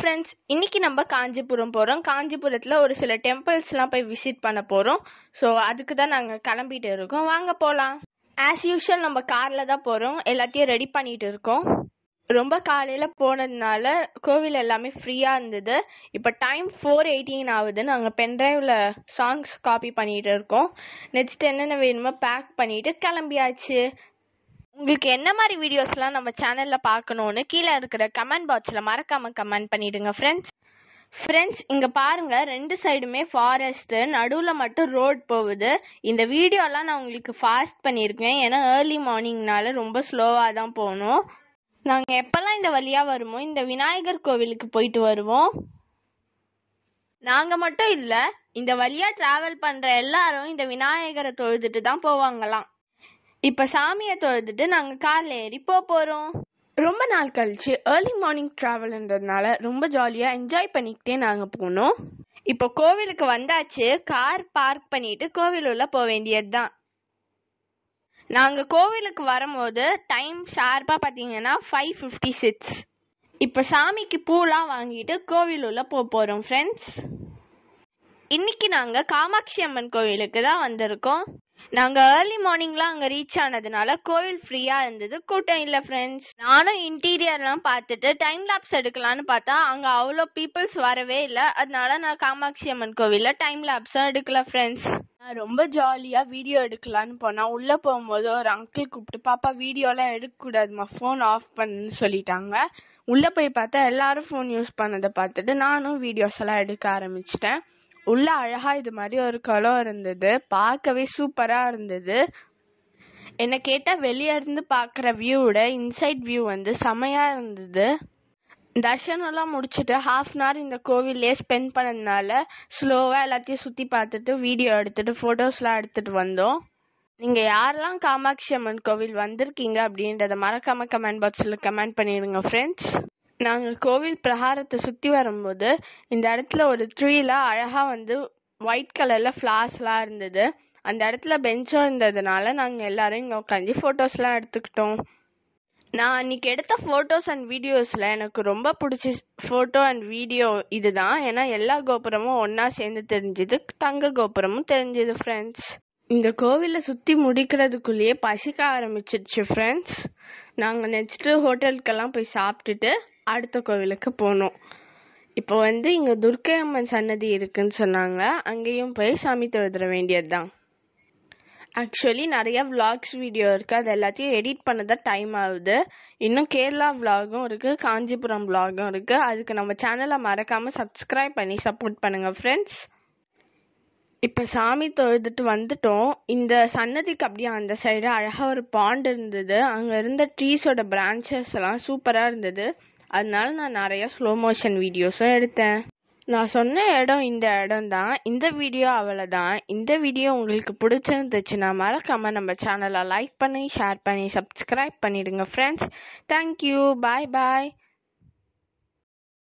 friends இன்னைக்கு நம்ம காஞ்சிபுரம் போகிறோம் காஞ்சிபுரத்தில் ஒரு சில டெம்பிள்ஸ்லாம் போய் விசிட் பண்ண போகிறோம் ஸோ அதுக்கு தான் நாங்கள் கிளம்பிட்டு இருக்கோம் வாங்க போகலாம் ஆஸ் யூஷுவல் நம்ம காரில் தான் போகிறோம் எல்லாத்தையும் ரெடி பண்ணிட்டு இருக்கோம் ரொம்ப காலையில் போனதுனால கோவில் எல்லாமே ஃப்ரீயாக இருந்தது இப்போ டைம் ஃபோர் எயிட்டீன் ஆகுது நாங்கள் பென்ட்ரைவில் சாங்ஸ் காப்பி பண்ணிட்டு இருக்கோம் நெக்ஸ்ட் என்னென்ன வேணுமோ பேக் பண்ணிட்டு கிளம்பியாச்சு உங்களுக்கு என்ன மாதிரி வீடியோஸ்லாம் நம்ம சேனலில் பார்க்கணுன்னு கீழே இருக்கிற கமெண்ட் பாக்ஸில் மறக்காமல் கமெண்ட் பண்ணிடுங்க ஃப்ரெண்ட்ஸ் ஃப்ரெண்ட்ஸ் இங்கே பாருங்க ரெண்டு சைடுமே ஃபாரஸ்ட்டு நடுவில் மட்டும் ரோட் போகுது இந்த வீடியோலாம் நான் உங்களுக்கு ஃபாஸ்ட் பண்ணியிருக்கேன் ஏன்னா ஏர்லி மார்னிங்னால ரொம்ப ஸ்லோவாக தான் போகணும் நாங்கள் எப்போல்லாம் இந்த வழியாக வருமோ இந்த விநாயகர் கோவிலுக்கு போயிட்டு வருவோம் நாங்கள் மட்டும் இல்லை இந்த வழியாக ட்ராவல் பண்ணுற எல்லாரும் இந்த விநாயகரை தொழுதுட்டு தான் போவாங்களாம் இப்போ சாமியை தொழுதுட்டு நாங்கள் காரில் ஏறி போக போகிறோம் ரொம்ப நாள் கழிச்சு ஏர்லி மார்னிங் ட்ராவல்ன்றதுனால ரொம்ப ஜாலியாக என்ஜாய் பண்ணிக்கிட்டே நாங்கள் போனோம் இப்போ கோவிலுக்கு வந்தாச்சு கார் பார்க் பண்ணிட்டு கோவில் உள்ள போக வேண்டியது தான் நாங்கள் கோவிலுக்கு வரும்போது டைம் ஷார்ப்பாக பார்த்தீங்கன்னா ஃபைவ் ஃபிஃப்டி சிக்ஸ் இப்போ சாமிக்கு பூலாம் வாங்கிட்டு கோவில் உள்ள போக போகிறோம் ஃப்ரெண்ட்ஸ் இன்னைக்கு நாங்கள் காமாட்சி அம்மன் கோவிலுக்கு தான் வந்திருக்கோம் நாங்கள் ஏர்லி மார்னிங்லாம் அங்கே ரீச் ஆனதுனால கோவில் ஃப்ரீயாக இருந்தது கூட்டம் இல்லை ஃப்ரெண்ட்ஸ் நானும் இன்டீரியர்லாம் பார்த்துட்டு டைம் லேப்ஸ் எடுக்கலான்னு பார்த்தா அங்கே அவ்வளோ பீப்புள்ஸ் வரவே இல்லை அதனால நான் காமாட்சி அம்மன் கோவிலில் டைம் லேப்ஸும் எடுக்கல ஃப்ரெண்ட்ஸ் நான் ரொம்ப ஜாலியாக வீடியோ எடுக்கலான்னு போனால் உள்ளே போகும்போது ஒரு அங்கிள் கூப்பிட்டு பாப்பா வீடியோலாம் எடுக்கக்கூடாதுமா ஃபோன் ஆஃப் பண்ணுன்னு சொல்லிட்டாங்க உள்ளே போய் பார்த்தா எல்லாரும் ஃபோன் யூஸ் பண்ணதை பார்த்துட்டு நானும் வீடியோஸ் எல்லாம் எடுக்க ஆரம்பிச்சிட்டேன் உள்ள அழகா இது மாதிரி ஒரு குளம் இருந்தது பார்க்கவே சூப்பரா இருந்தது என்ன கேட்டா வெளிய இருந்து பாக்குற வியூவோட இன்சைட் வியூ வந்து செமையா இருந்தது தர்ஷனம்லாம் முடிச்சுட்டு ஹாஃப் அன் ஹவர் இந்த கோவிலே ஸ்பெண்ட் பண்ணதுனால ஸ்லோவா எல்லாத்தையும் சுத்தி பார்த்துட்டு வீடியோ எடுத்துட்டு போட்டோஸ்லாம் எடுத்துட்டு வந்தோம் நீங்க யாரெல்லாம் காமாட்சி அம்மன் கோவில் வந்திருக்கீங்க அப்படின்றத மறக்காம கமெண்ட் பாக்ஸ்ல கமெண்ட் பண்ணிடுங்க ஃப்ரெண்ட்ஸ் நாங்கள் கோவில் பிரகாரத்தை சுற்றி வரும்போது இந்த இடத்துல ஒரு ட்ரீல அழகாக வந்து ஒயிட் கலரில் ஃப்ளார்ஸ்லாம் இருந்தது அந்த இடத்துல பெஞ்சும் இருந்ததுனால நாங்கள் எல்லாரும் இங்கே உட்காந்து ஃபோட்டோஸ்லாம் எடுத்துக்கிட்டோம் நான் அன்னைக்கு எடுத்த ஃபோட்டோஸ் அண்ட் வீடியோஸில் எனக்கு ரொம்ப பிடிச்ச ஃபோட்டோ அண்ட் வீடியோ இதுதான் ஏன்னா எல்லா கோபுரமும் ஒன்றா சேர்ந்து தெரிஞ்சுது தங்க கோபுரமும் தெரிஞ்சுது ஃப்ரெண்ட்ஸ் இந்த கோவிலை சுற்றி முடிக்கிறதுக்குள்ளேயே பசிக்க ஆரம்பிச்சிடுச்சு ஃப்ரெண்ட்ஸ் நாங்கள் நெக்ஸ்ட்டு ஹோட்டலுக்கெல்லாம் போய் சாப்பிட்டுட்டு அடுத்த கோவிலுக்கு போனோம் இப்போ வந்து இங்கே துர்க்கை அம்மன் சன்னதி இருக்குன்னு சொன்னாங்க அங்கேயும் போய் சாமி தொழுதுற வேண்டியது தான் ஆக்சுவலி நிறைய விளாக்ஸ் வீடியோ இருக்குது அது எல்லாத்தையும் எடிட் பண்ண தான் டைம் ஆகுது இன்னும் கேரளா விளாகும் இருக்குது காஞ்சிபுரம் விளாகும் இருக்குது அதுக்கு நம்ம சேனலை மறக்காமல் சப்ஸ்கிரைப் பண்ணி சப்போர்ட் பண்ணுங்கள் ஃப்ரெண்ட்ஸ் இப்போ சாமி தொழுதுட்டு வந்துட்டோம் இந்த சன்னதிக்கு அப்படியே அந்த சைடு அழகாக ஒரு பாண்ட் இருந்தது அங்கே இருந்த ட்ரீஸோட பிரான்ச்சஸ் எல்லாம் சூப்பராக இருந்தது அதனால நான் நிறைய ஸ்லோ மோஷன் வீடியோஸும் எடுத்தேன் நான் சொன்ன இடம் இந்த இடம் தான் இந்த வீடியோ அவ்வளோதான் இந்த வீடியோ உங்களுக்கு பிடிச்சிருந்துச்சுன்னா மறக்காம நம்ம சேனலை லைக் பண்ணி ஷேர் பண்ணி சப்ஸ்கிரைப் பண்ணிடுங்க ஃப்ரெண்ட்ஸ் தேங்க்யூ பாய் பாய்